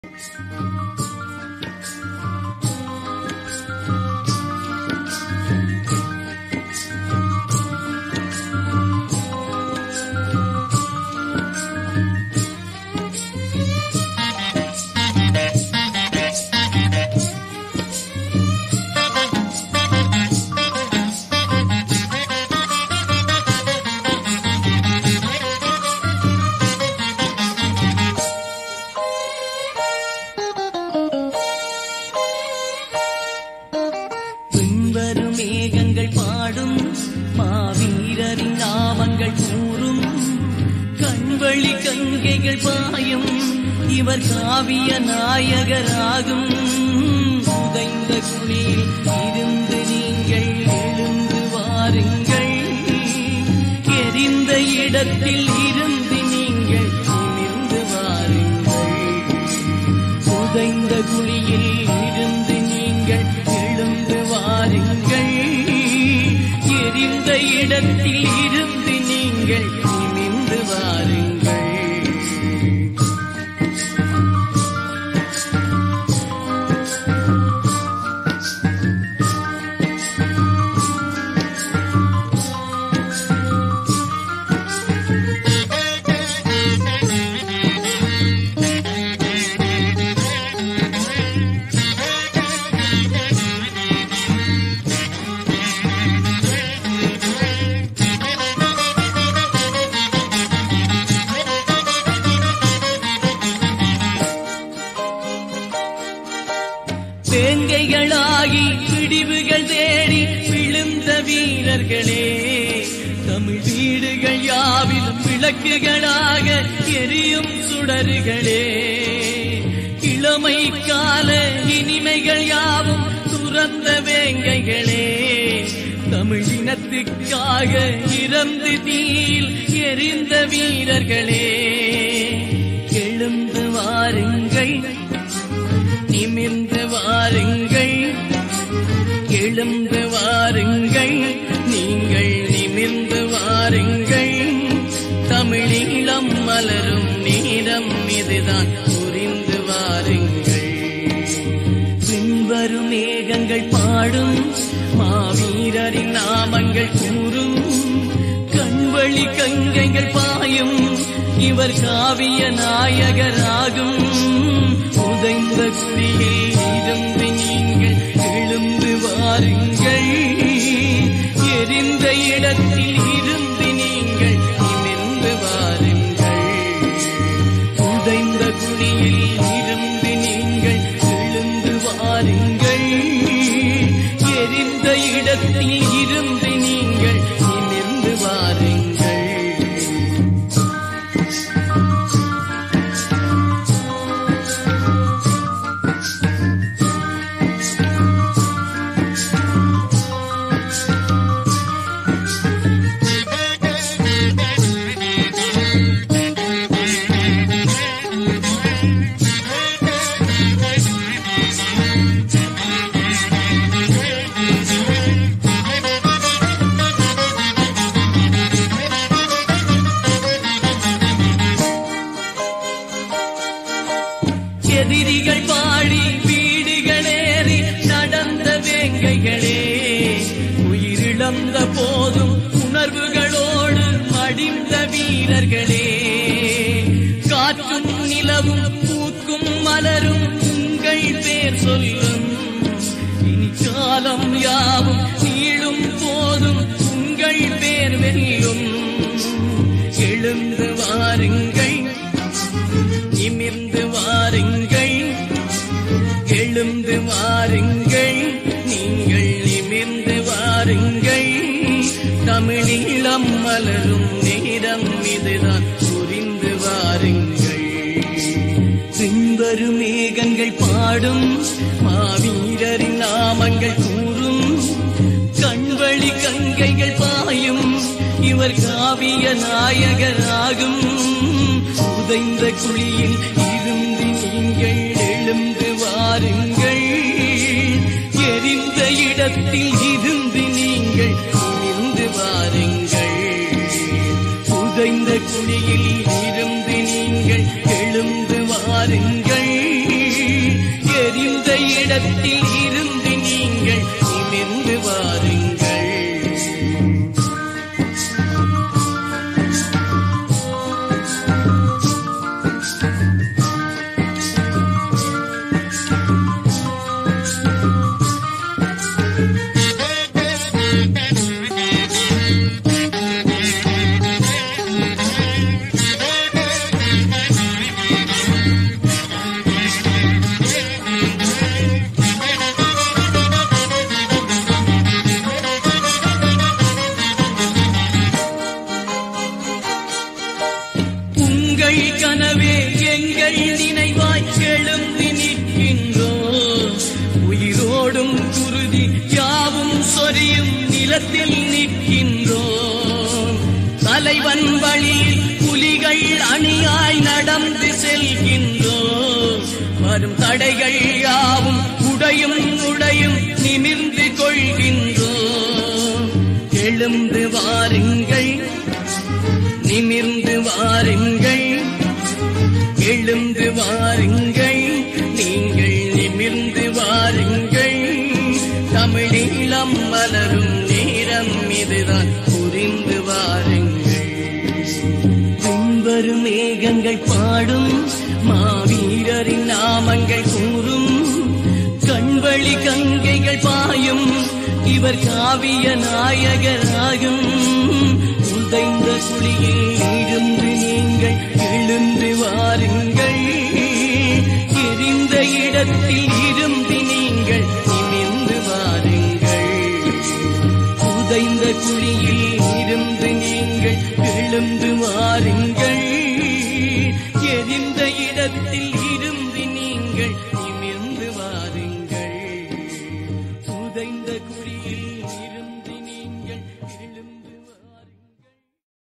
பின்வரும் மேகங்கள் பாடும் மாவீரரின் நாமங்கள் கூறும் கண்வழி கங்கைகள் பாயும் இவர் காவிய நாயகராகும் உதைந்த குளிர் இருந்து நீங்கள் எழுந்து வாருங்கள் எரிந்த இடத்தில் இருந்து நீங்கள் நிமிர்ந்து வாருங்கள் புதைந்த குழியில் இருந்து நீங்கள் எழுந்து வாருங்கள் எரிந்த இடத்தில் இருந்து நீங்கள் நிமிர்ந்து வாருங்கள் வேங்கைகளாகி பிடிவுகள் தேடி விழுந்த வீரர்களே தமிழ் வீடுகள் யாவிலும் விளக்குகளாக எரியும் சுடர்களே இளமை கால இனிமைகள் யாவும் துறந்த வேங்கைகளே தமிழ் இனத்துக்காக இறந்து தீயில் எரிந்த வீரர்களே எழுந்து வாருங்கள் நிமிர்ந்து வாருங்கள் எழுந்து வாருங்கள் நீங்கள் நிமிர்ந்து வாருங்கள் தமிழீழம் மலரும் நேரம் இதுதான் புரிந்து வாருங்கள் பின்வரும் மேகங்கள் பாடும் மாவீரரின் நாமங்கள் கூறும் கண்வழி கங்கைகள் பாயும் இவர் காவிய நாயகராகும் உதைந்த குடியில் இருந்து நீங்கள் எழுந்து வாருங்கள் எரிந்த இடத்தில் இருந்து நீங்கள் நிமிர்ந்து வாருங்கள் உதைந்த குழியில் இருந்து நீங்கள் எழுந்து வாருங்கள் எரிந்த இடத்தில் இருந்து நீங்கள் நிமிர்ந்து வாருங்கள் எதிரிகள் பாடி வீடுகளேறி நடந்த வேங்கைகளே உயிரிழந்த போதும் உணர்வுகளோடு மடிந்த வீரர்களே காற்றும் நிலவும் பூக்கும் மலரும் உங்கள் பேர் சொல்லும் இனி காலம் யாவும் நீளும் போதும் உங்கள் பேர் வெல்லும் எழுந்து வாருங்கள் நிமிர்ந்து வாருங்கள் எழுந்து வாருங்கள் நீங்கள் நிமிர்ந்து வாருங்கள் தமிழீழம் மலரும் நேரம் இதுதான் புரிந்து வாருங்கள் பின்வரும் மேகங்கள் பாடும் மாவீரரின் நாமங்கள் கூறும் கண்வழி கங்கைகள் பாயும் இவர் காவிய நாயகராகும் உதைந்த குழியில் இருந்து நீங்கள் எழுந்து வாருங்கள் எரிந்த இடத்தில் இருந்து நீங்கள் நிமிர்ந்து வாருங்கள் உதைந்த குழியில் இருந்து நீங்கள் எழுந்து வாருங்கள் வரும் தடைகள் யாவும் உடையும் உடையும் நிமிர்ந்து கொள்கின்றோம் எழுந்து வாருங்கள் நிமிர்ந்து வாருங்கள் எழுந்து வாருங்கள் நீங்கள் நிமிர்ந்து வாருங்கள் தமிழீழம் மலரும் நேரம் இதுதான் புரிந்து வாருங்கள் பின்வரும் மேகங்கள் பாடும் மாவீரரின் நாமங்கள் கூறும் கண்வழி கங்கைகள் பாயும் இவர் காவிய நாயகராகும் உதைந்த குழியில் இருந்து நீங்கள் எழுந்து வாருங்கள் எரிந்த இடத்தில் இருந்து நீங்கள் நிமிர்ந்து வாருங்கள் புதைந்த குழியில் இருந்து நீங்கள் எழுந்து வாருங்கள் எரிந்த இடத்தில் இருந்து நீங்கள்